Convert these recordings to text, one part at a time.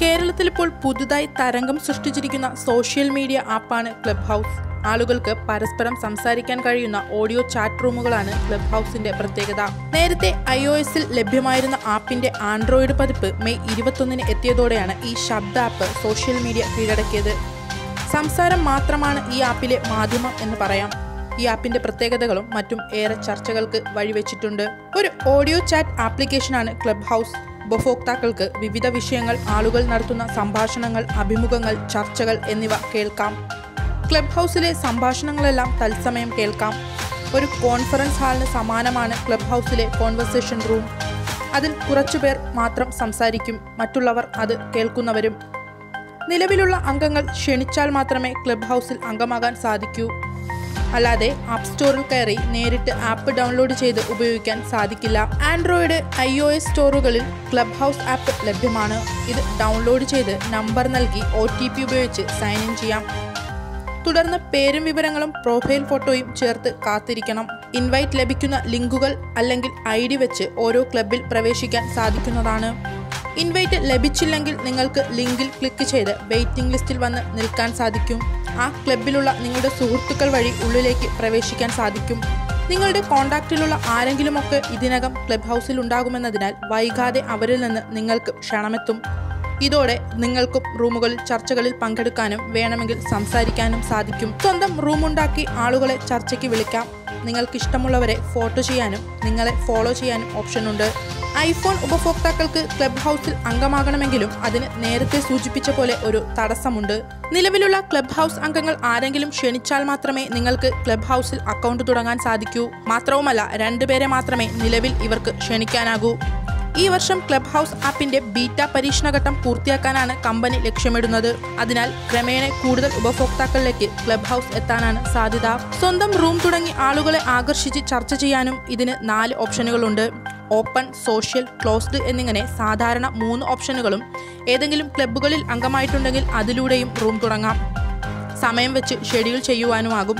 കേരളത്തിൽ ഇപ്പോൾ പുതുതായി തരംഗം സൃഷ്ടിച്ചിരിക്കുന്ന സോഷ്യൽ മീഡിയ ആപ്പാണ് ക്ലബ് ഹൗസ് ആളുകൾക്ക് പരസ്പരം സംസാരിക്കാൻ കഴിയുന്ന ഓഡിയോ ചാറ്റ് റൂമുകളാണ് ക്ലബ് ഹൗസിന്റെ പ്രത്യേകത നേരത്തെ ഐ ഒ എസിൽ ലഭ്യമായിരുന്ന ആപ്പിന്റെ ആൻഡ്രോയിഡ് പതിപ്പ് മെയ് ഇരുപത്തൊന്നിന് എത്തിയതോടെയാണ് ഈ ശബ്ദ ആപ്പ് സോഷ്യൽ മീഡിയ കീഴടക്കിയത് സംസാരം മാത്രമാണ് ഈ ആപ്പിലെ മാധ്യമം എന്ന് പറയാം ഈ ആപ്പിന്റെ പ്രത്യേകതകളും മറ്റും ഏറെ ചർച്ചകൾക്ക് വഴിവെച്ചിട്ടുണ്ട് ഒരു ഓഡിയോ ചാറ്റ് ആപ്ലിക്കേഷനാണ് ക്ലബ് ഹൗസ് ഉപഭോക്താക്കൾക്ക് വിവിധ വിഷയങ്ങൾ ആളുകൾ നടത്തുന്ന സംഭാഷണങ്ങൾ അഭിമുഖങ്ങൾ ചർച്ചകൾ എന്നിവ കേൾക്കാം ക്ലബ് ഹൗസിലെ സംഭാഷണങ്ങളെല്ലാം തത്സമയം കേൾക്കാം ഒരു കോൺഫറൻസ് ഹാളിന് സമാനമാണ് ക്ലബ് ഹൗസിലെ കോൺവെർസേഷൻ റൂം അതിൽ കുറച്ചുപേർ മാത്രം സംസാരിക്കും മറ്റുള്ളവർ അത് കേൾക്കുന്നവരും നിലവിലുള്ള അംഗങ്ങൾ ക്ഷണിച്ചാൽ മാത്രമേ ക്ലബ് ഹൗസിൽ അംഗമാകാൻ സാധിക്കൂ അല്ലാതെ ആപ്പ് സ്റ്റോറിൽ കയറി നേരിട്ട് ആപ്പ് ഡൗൺലോഡ് ചെയ്ത് ഉപയോഗിക്കാൻ സാധിക്കില്ല ആൻഡ്രോയിഡ് ഐ ഒ എസ് സ്റ്റോറുകളിൽ ക്ലബ് ഹൗസ് ആപ്പ് ലഭ്യമാണ് ഇത് ഡൗൺലോഡ് ചെയ്ത് നമ്പർ നൽകി ഒ ടി പി ഉപയോഗിച്ച് സൈൻ ഇൻ ചെയ്യാം തുടർന്ന് പേരും വിവരങ്ങളും പ്രൊഫൈൽ ഫോട്ടോയും ചേർത്ത് കാത്തിരിക്കണം ഇൻവൈറ്റ് ലഭിക്കുന്ന ലിങ്കുകൾ അല്ലെങ്കിൽ ഐ ഡി വെച്ച് ഓരോ ക്ലബിൽ പ്രവേശിക്കാൻ സാധിക്കുന്നതാണ് ഇൻവൈറ്റ് ലഭിച്ചില്ലെങ്കിൽ നിങ്ങൾക്ക് ലിങ്കിൽ ക്ലിക്ക് ചെയ്ത് വെയിറ്റിംഗ് ലിസ്റ്റിൽ വന്ന് നിൽക്കാൻ സാധിക്കും ആ ക്ലബിലുള്ള നിങ്ങളുടെ സുഹൃത്തുക്കൾ വഴി ഉള്ളിലേക്ക് പ്രവേശിക്കാൻ സാധിക്കും നിങ്ങളുടെ കോണ്ടാക്റ്റിലുള്ള ആരെങ്കിലുമൊക്കെ ഇതിനകം ക്ലബ് ഹൗസിൽ ഉണ്ടാകുമെന്നതിനാൽ വൈകാതെ അവരിൽ നിന്ന് നിങ്ങൾക്ക് ക്ഷണമെത്തും ഇതോടെ നിങ്ങൾക്കും റൂമുകളിൽ ചർച്ചകളിൽ പങ്കെടുക്കാനും വേണമെങ്കിൽ സംസാരിക്കാനും സാധിക്കും സ്വന്തം റൂമുണ്ടാക്കി ആളുകളെ ചർച്ചയ്ക്ക് വിളിക്കാം നിങ്ങൾക്ക് ഇഷ്ടമുള്ളവരെ ഫോട്ടോ ചെയ്യാനും നിങ്ങളെ ഫോളോ ചെയ്യാനും ഓപ്ഷനുണ്ട് ഐഫോൺ ഉപഭോക്താക്കൾക്ക് ക്ലബ് ഹൗസിൽ അംഗമാകണമെങ്കിലും അതിന് നേരത്തെ സൂചിപ്പിച്ച പോലെ ഒരു തടസ്സമുണ്ട് നിലവിലുള്ള ക്ലബ് ഹൗസ് അംഗങ്ങൾ ആരെങ്കിലും ക്ഷണിച്ചാൽ മാത്രമേ നിങ്ങൾക്ക് ക്ലബ് ഹൗസിൽ അക്കൗണ്ട് തുടങ്ങാൻ സാധിക്കൂ മാത്രവുമല്ല രണ്ടുപേരെ മാത്രമേ നിലവിൽ ഇവർക്ക് ക്ഷണിക്കാനാകൂ ഈ വർഷം ക്ലബ് ഹൗസ് ആപ്പിന്റെ ബീറ്റ പരീക്ഷണഘട്ടം പൂർത്തിയാക്കാനാണ് കമ്പനി ലക്ഷ്യമിടുന്നത് അതിനാൽ ക്രമേണ കൂടുതൽ ഉപഭോക്താക്കളിലേക്ക് ക്ലബ് ഹൗസ് എത്താനാണ് സാധ്യത സ്വന്തം റൂം തുടങ്ങി ആളുകളെ ആകർഷിച്ച് ചർച്ച ചെയ്യാനും ഇതിന് നാല് ഓപ്ഷനുകളുണ്ട് ഓപ്പൺ സോഷ്യൽ ക്ലോസ്ഡ് എന്നിങ്ങനെ സാധാരണ മൂന്ന് ഓപ്ഷനുകളും ഏതെങ്കിലും ക്ലബ്ബുകളിൽ അംഗമായിട്ടുണ്ടെങ്കിൽ അതിലൂടെയും റൂം തുടങ്ങാം സമയം വെച്ച് ഷെഡ്യൂൾ ചെയ്യുവാനുമാകും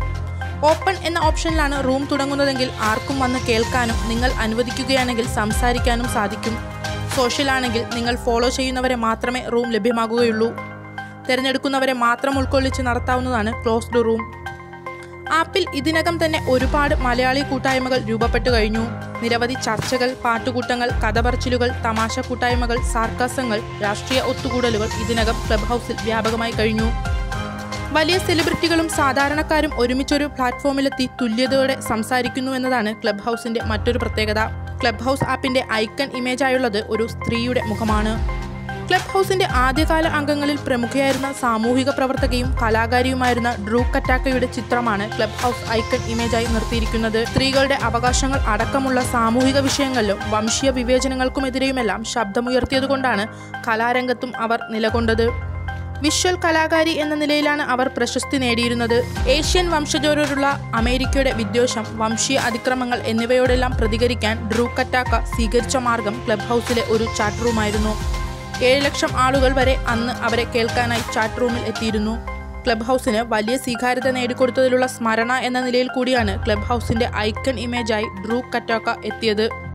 ഓപ്പൺ എന്ന ഓപ്ഷനിലാണ് റൂം തുടങ്ങുന്നതെങ്കിൽ ആർക്കും വന്ന് കേൾക്കാനും നിങ്ങൾ അനുവദിക്കുകയാണെങ്കിൽ സംസാരിക്കാനും സാധിക്കും സോഷ്യൽ ആണെങ്കിൽ നിങ്ങൾ ഫോളോ ചെയ്യുന്നവരെ മാത്രമേ റൂം ലഭ്യമാകുകയുള്ളൂ തിരഞ്ഞെടുക്കുന്നവരെ മാത്രം ഉൾക്കൊള്ളിച്ച് നടത്താവുന്നതാണ് ക്ലോസ്ഡ് റൂം ആപ്പിൽ ഇതിനകം തന്നെ ഒരുപാട് മലയാളി കൂട്ടായ്മകൾ രൂപപ്പെട്ടു കഴിഞ്ഞു നിരവധി ചർച്ചകൾ പാട്ടുകൂട്ടങ്ങൾ കഥപറച്ചിലുകൾ തമാശ കൂട്ടായ്മകൾ സാർക്കാസങ്ങൾ രാഷ്ട്രീയ ഒത്തുകൂടലുകൾ ഇതിനകം ക്ലബ് ഹൗസിൽ വ്യാപകമായി കഴിഞ്ഞു വലിയ സെലിബ്രിറ്റികളും സാധാരണക്കാരും ഒരുമിച്ചൊരു പ്ലാറ്റ്ഫോമിലെത്തി തുല്യതയോടെ സംസാരിക്കുന്നു എന്നതാണ് ക്ലബ് ഹൗസിന്റെ മറ്റൊരു പ്രത്യേകത ക്ലബ് ഹൗസ് ആപ്പിന്റെ ഐക്കൺ ഇമേജായുള്ളത് ഒരു സ്ത്രീയുടെ മുഖമാണ് ക്ലബ് ഹൗസിന്റെ ആദ്യകാല അംഗങ്ങളിൽ പ്രമുഖയായിരുന്ന സാമൂഹിക പ്രവർത്തകയും കലാകാരിയുമായിരുന്ന ഡ്രൂ കറ്റാക്കയുടെ ചിത്രമാണ് ക്ലബ് ഹൗസ് ഐക്കൺ ഇമേജായി നിർത്തിയിരിക്കുന്നത് സ്ത്രീകളുടെ അവകാശങ്ങൾ അടക്കമുള്ള സാമൂഹിക വിഷയങ്ങളിലും വംശീയ വിവേചനങ്ങൾക്കുമെതിരെയുമെല്ലാം ശബ്ദമുയർത്തിയതുകൊണ്ടാണ് കലാരംഗത്തും അവർ നിലകൊണ്ടത് വിഷ്വൽ കലാകാരി എന്ന നിലയിലാണ് അവർ പ്രശസ്തി നേടിയിരുന്നത് ഏഷ്യൻ വംശജരോടുള്ള അമേരിക്കയുടെ വിദ്വേഷം വംശീയ അതിക്രമങ്ങൾ എന്നിവയോടെല്ലാം പ്രതികരിക്കാൻ ഡ്രൂ കറ്റാക്ക സ്വീകരിച്ച മാർഗം ക്ലബ് ഹൗസിലെ ഒരു ചാറ്റ് റൂമായിരുന്നു ഏഴ് ലക്ഷം ആളുകൾ വരെ അന്ന് അവരെ കേൾക്കാനായി ചാറ്റ് റൂമിൽ എത്തിയിരുന്നു ക്ലബ് ഹൗസിന് വലിയ സ്വീകാര്യത നേടിക്കൊടുത്തതിലുള്ള സ്മരണ എന്ന നിലയിൽ കൂടിയാണ് ക്ലബ് ഹൗസിന്റെ ഐക്കൺ ഇമേജായി ഡ്രൂ കറ്റാക്ക എത്തിയത്